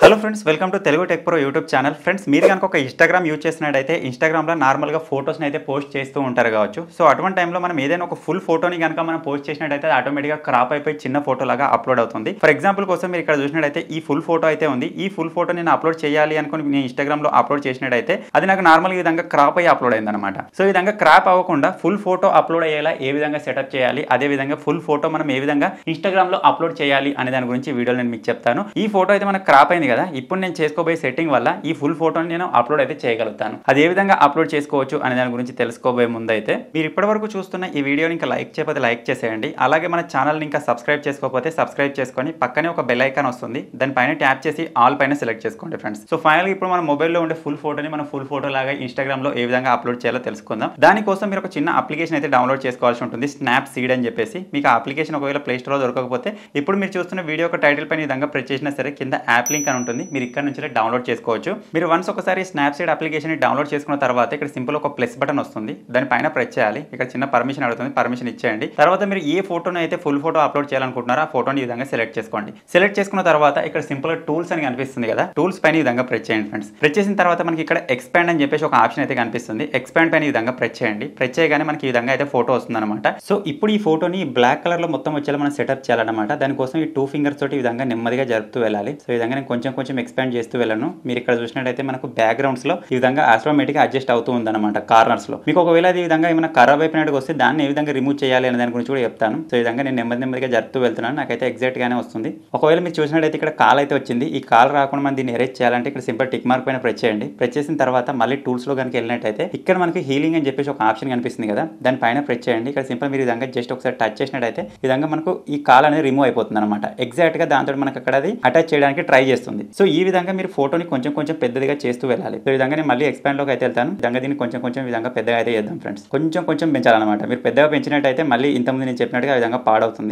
hello friends welcome to Telugu Tech Pro YouTube channel friends మీరు కనుక ఒక ఇన్స్టాగ్రామ్ యూజ్ చేసినట్టయితే ఇన్స్టాగ్రామ్లో నార్మల్గా ఫోటోస్ని అయితే పోస్ట్ చేస్తూ ఉంటారు కావచ్చు సో అటువంటి టైంలో మనం ఏదైనా ఒక ఫుల్ ఫోటోని కనుక మనం పోస్ట్ చేసినట్టయితే అది ఆటోమేటిక్గా క్రాప్ అయిపోయి చిన్న ఫోటో లాగా అప్లోడ్ అవుతుంది ఫర్ ఎగ్జాంపుల్ కోసం మీరు ఇక్కడ చూసినట్టయితే ఈ ఫుల్ ఫోటో అయితే ఉంది ఈ ఫుల్ ఫోటో నేను అప్లోడ్ చేయాలి అనుకుని నేను ఇన్స్టాగ్రామ్లో అప్లోడ్ చేసినట్టయితే అది నాకు నార్మల్ ఈ విధంగా క్రాప్ అయ్యి అప్లోడ్ అయింది అనమాట సో ఈ విధంగా క్రాప్ అవ్వకుండా ఫుల్ ఫోటో అప్లోడ్ అయ్యేలా ఏ విధంగా సెటప్ చేయాలి అదే విధంగా ఫుల్ ఫోటో మనం ఏ విధంగా ఇన్స్టాగ్రామ్లో అప్లోడ్ చేయాలి అనే దాని గురించి వీడియోలో నేను మీకు చెప్తాను ఈ ఫోటో అయితే మనకు క్రాప్ అయింది కదా ఇప్పుడు నేను చేసుకోబోయే సెట్టింగ్ వల్ల ఈ ఫుల్ ఫోటోని నేను అప్లోడ్ అయితే చేయగలుగుతాను అది ఏ విధంగా అప్లోడ్ చేసుకోవచ్చు అనే దాని గురించి తెలుసుకోబోయే ముందు అయితే మీరు ఇప్పటివరకు చూస్తున్న ఈ వీడియోని ఇంకా లైక్ చేయకపోతే లైక్ చేసేయండి అలాగే మన ఛానల్ని ఇంకా సబ్స్క్రైబ్ చేసుకోకపోతే సబ్స్క్రైబ్ చేసుకొని పక్కనే ఒక బెల్ ఐకాన్ వస్తుంది దానిపైన ట్యాప్ చేసి ఆల్ పైన సెలెక్ట్ చేసుకోండి ఫ్రెండ్స్ సో ఫైనల్గా ఇప్పుడు మన మొబైల్లో ఉండే ఫుల్ ఫోటోని మనం ఫుల్ ఫోటో లాగా ఇన్స్టాగ్రామ్లో ఏ విధంగా అప్లోడ్ చేయాలో తెలుసుకుందాం దానికోసం మీరు ఒక చిన్న అప్లికేషన్ అయితే డౌన్లోడ్ చేసుకోవాల్సి ఉంటుంది స్నాప్ సీడ్ అని చెప్పేసి మీకు ఆ అప్లికేషన్ ఒకవేళ ప్లే స్టోర్లో దొరకకపోతే ఇప్పుడు మీరు చూస్తున్న వీడియో ఒక టైటిల్ పైన ఈ విధంగా ప్రెస్ చేసినా సరే కింద యాప్ లింక్ అని ఉంటుంది మీరు ఇక్కడ నుంచి డౌన్లోడ్ చేసుకోవచ్చు మీరు వన్స్ ఒకసారి స్నాప్సీడ్ అప్లికేషన్ డౌన్లోడ్ చేసుకున్న తర్వాత ఇక్కడ సింపుల్ ఒక ప్లస్ బటన్ వస్తుంది దానిపైన ప్రెస్ చేయాలి ఇక్కడ చిన్న పర్మిషన్ అడుగుతుంది పర్మిషన్ ఇచ్చేయండి తర్వాత మీరు ఏ ఫోటోని అయితే ఫుల్ ఫోటో అప్లోడ్ చేయాలనుకుంటున్నారో ఆ ఫోటోని ఈ విధంగా సెలెక్ట్ చేసుకోండి సెలెక్ట్ చేసుకున్న తర్వాత ఇక్కడ సింపుల్ టూల్స్ అని కనిపిస్తుంది కదా టూల్స్ పైన ఈ విధంగా ప్రెస్ చేయండి ఫ్రెండ్స్ ప్రెస్ చేసిన తర్వాత మనకి ఇక్కడ ఎక్స్పాండ్ అని చెప్పేసి ఒక ఆప్షన్ అయితే కనిపిస్తుంది ఎక్స్పాండ్ పైన ఈ విధంగా ప్రెస్ చేయండి ప్రెస్ చేయగానే మనకి ఈ విధంగా అయితే ఫోటో వస్తుంది అనమాట సో ఇప్పుడు ఈ ఫోటోని బ్లాక్ కలర్ లో మొత్తం వచ్చేలా మనం సెటప్ చేయాలన్నమాట దానికోసం ఈ టూ ఫింగర్స్ తోటి ఈ విధంగా నెమ్మదిగా జరుపుతూ వెళ్ళాలి సో ఈ విధంగా నేను కొంచెం కొంచెం ఎక్స్పాండ్ చేస్తూ వెళ్ళను మీరు ఇక్కడ చూసినట్టయితే మనకు బ్యాక్గ్రౌండ్స్ లో ఈ విధంగా ఆటోమేటిక్ అడ్జస్ట్ అవుతూ ఉందన్నమాట కార్నర్స్ లో మీకు ఒకవేళ అది ఈ విధంగా ఏమైనా ఖరాబ్ అయిపోయినట్టు వస్తే దాన్ని ఏ విధంగా రిమూవ్ చేయాలి అనే దాని గురించి కూడా చెప్తాను సో ఈ విధంగా నేను నెమ్మది నెమ్మదిగా జరుపుతూ వెళ్తున్నాను నాకైతే ఎగ్జాక్ట్ గానే వస్తుంది ఒకవేళ మీరు చూసినట్టయితే ఇక్కడ కాల్ అయితే వచ్చింది ఈ కాల్ రాకుండా మనం దీన్ని ఎరేజ్ చేయాలంటే ఇక్కడ సింపుల్ టిక్ మార్క్ పైన ప్రెస్ చేయండి ప్రెస్ చేసిన తర్వాత మళ్ళీ టూల్స్ లో కనుక వెళ్ళినట్టయితే ఇక్కడ మనకి హీలింగ్ అని చెప్పేసి ఒక ఆప్షన్ కనిపిస్తుంది కదా దాని పైన ప్రెస్ చేయండి ఇక్కడ సింపుల్ మీరు ఈ విధంగా జస్ట్ ఒకసారి టచ్ చేసినట్టయితే ఈ విధంగా మనకు ఈ కాల్ అనేది రిమూవ్ అయిపోతుంది అనమాట ఎగ్జాక్ట్ గా దాంతో మనకు అక్కడ అది అటాచ్ చేయడానికి ట్రై చేస్తుంది సో ఈ విధంగా మీరు ఫోటోని కొంచెం కొంచెం పెద్దదిగా చేస్తూ వెళ్ళాలి సో ఈ విధంగా నేను మళ్ళీ ఎక్స్పాండ్ లోకి అయితే వెళ్తాను ఈ విధంగా దీన్ని కొంచెం కొంచెం ఈ విధంగా పెద్దగా అయితే చేద్దాం ఫ్రెండ్స్ కొంచెం కొంచెం పెంచాలన్నమాట మీరు పెద్దగా పెంచినట్టయితే మళ్ళీ ఇంతకుముందు నేను చెప్పినట్టుగా ఆ విధంగా పాడవుతుంది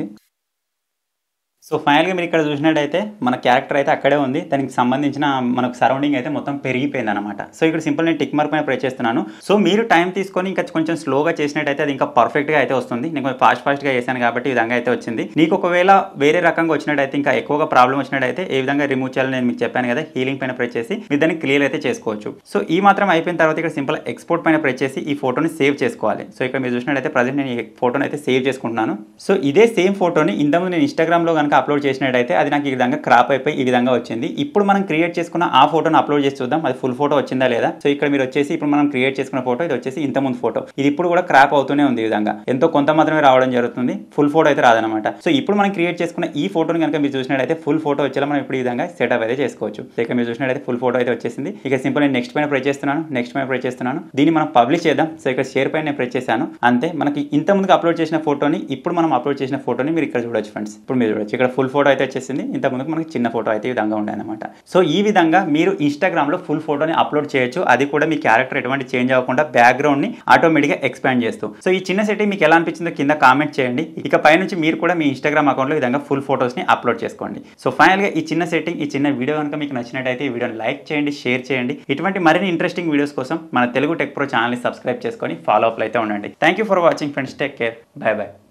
సో ఫైనల్గా మీరు ఇక్కడ చూసినట్టయితే మన క్యారెక్టర్ అయితే అక్కడే ఉంది దానికి సంబంధించిన మనకు సరౌండింగ్ అయితే మొత్తం పెరిగిపోయింది అనమాట సో ఇక్కడ సింపుల్ నేను టిక్ మార్క్ పైన ప్రెస్ చేస్తున్నాను సో మీరు టైం తీసుకొని ఇంకా కొంచెం స్లోగా చేసినట్టయితే అది ఇంకా పర్ఫెక్ట్గా అయితే వస్తుంది నేను కొంచెం ఫాస్ట్ ఫాస్ట్గా చేశాను కాబట్టి ఈ విధంగా అయితే వచ్చింది నీకు ఒకవేళ వేరే రకంగా వచ్చినట్టయితే ఇంకా ఎక్కువగా ప్రాబ్లం వచ్చినట్టయితే ఏ విధంగా రిమూవ్ చేయాలని నేను మీకు చెప్పాను కదా హీలింగ్ పైన ప్రెస్ చేసి మీరు దాన్ని క్లియర్ అయితే చేసుకోవచ్చు సో ఈ మాత్రం అయిపోయిన తర్వాత ఇక్కడ సింపుల్ ఎక్స్పోర్ట్ పైన ప్రెస్ చేసి ఈ ఫోటోని సేవ్ చేసుకోవాలి సో ఇక్కడ మీరు చూసినట్టయితే ప్రజెంట్ నేను ఈ ఫోటోని అయితే సేవ్ చేసుకుంటున్నాను సో ఇదే సేమ్ ఫోటోని ఇంతకుముందు నేను ఇన్స్టాగ్రామ్లో కనుక అప్లోడ్ చేసినట్టయితే అది నాకు ఈ విధంగా క్రాప్ అయిపోయి ఈ విధంగా వచ్చింది ఇప్పుడు మనం క్రియేట్ చేసుకున్న ఆ ఫోటోని అప్లోడ్ చేసి చూద్దాం అది ఫుల్ ఫోటో వచ్చిందా లేదా సో ఇక్కడ మీరు వచ్చేసి ఇప్పుడు మనం క్రియేట్ చేసుకున్న ఫోటో ఇది వచ్చేసి ఇంత ముందు ఫోటో ఇది ఇప్పుడు కూడా క్రాప్ అవుతూనే ఉంది ఈ విధంగా ఎంతో కొంత మాత్రమే రావడం జరుగుతుంది ఫుల్ ఫోటో అయితే రాదనమాట సో ఇప్పుడు మనం క్రియేట్ చేసుకున్న ఈ ఫోటోని కనుక మీరు చూసినట్టయితే ఫుల్ ఫోటో వచ్చేలా మనం ఇప్పుడు ఈ విధంగా సెటప్ అయితే చేసుకోవచ్చు సో ఇక్కడ మీరు చూసినట్టయితే ఫుల్ ఫోటో అయితే వచ్చేసింది ఇక సింపుల్ నేను నెక్స్ట్ పైన ప్రెస్ చేస్తున్నాను నెక్స్ట్ పైన ప్రెస్ చేస్తున్నాను దీన్ని మనం పబ్లిష్ చేద్దాం సో ఇక్కడ షేర్ పైన నేను ప్రెస్ చేశాను అంతే మనకి ఇంత ముందుకు అప్లోడ్ చేసిన ఫోటోని ఇప్పుడు మనం అప్లోడ్ చేసిన ఫోటోని మీరు ఇక్కడ చూడొచ్చు ఫ్రెండ్స్ ఇప్పుడు మీరు చూడొచ్చు ఇక్కడ ఫుల్ ఫోటో అయితే వచ్చేసింది ఇంత ముందుకు మనకి చిన్న ఫోటో అయితే ఈ విధంగా ఉండే అనమాట సో ఈ విధంగా మీరు ఇన్స్టాగ్రామ్లో ఫుల్ ఫోటోని అప్లోడ్ చేయొచ్చు అది కూడా మీ క్యారెక్టర్ ఎటువంటి చేంజ్ అవ్వకుండా బ్యాక్గ్రౌండ్ని ఆటోమేటిక్గా ఎక్స్పాండ్ చేస్తూ సో ఈ చిన్న సెట్టింగ్ మీకు ఎలా అనిపించిందో కింద కామెంట్ చేయండి ఇక పైనుంచి మీరు కూడా మీ ఇన్స్టాగ్రామ్ అకౌంట్లో ఈ విధంగా ఫుల్ ఫోటోస్ని అప్లోడ్ చేసుకోండి సో ఫైనల్గా ఈ చిన్న సెట్టింగ్ ఈ చిన్న వీడియో కనుక మీకు నచ్చినట్టయితే ఈ వీడియోని లైక్ చేయండి షేర్ చేయండి ఇటువంటి మరిన్ని ఇంట్రెస్టింగ్ వీడియోస్ కోసం మన తెలుగు టెక్ ప్రో ఛానల్ని సబ్స్క్రైబ్ చేసుకొని ఫాలో అప్లు అయితే ఉండండి thank you for watching friends take care bye by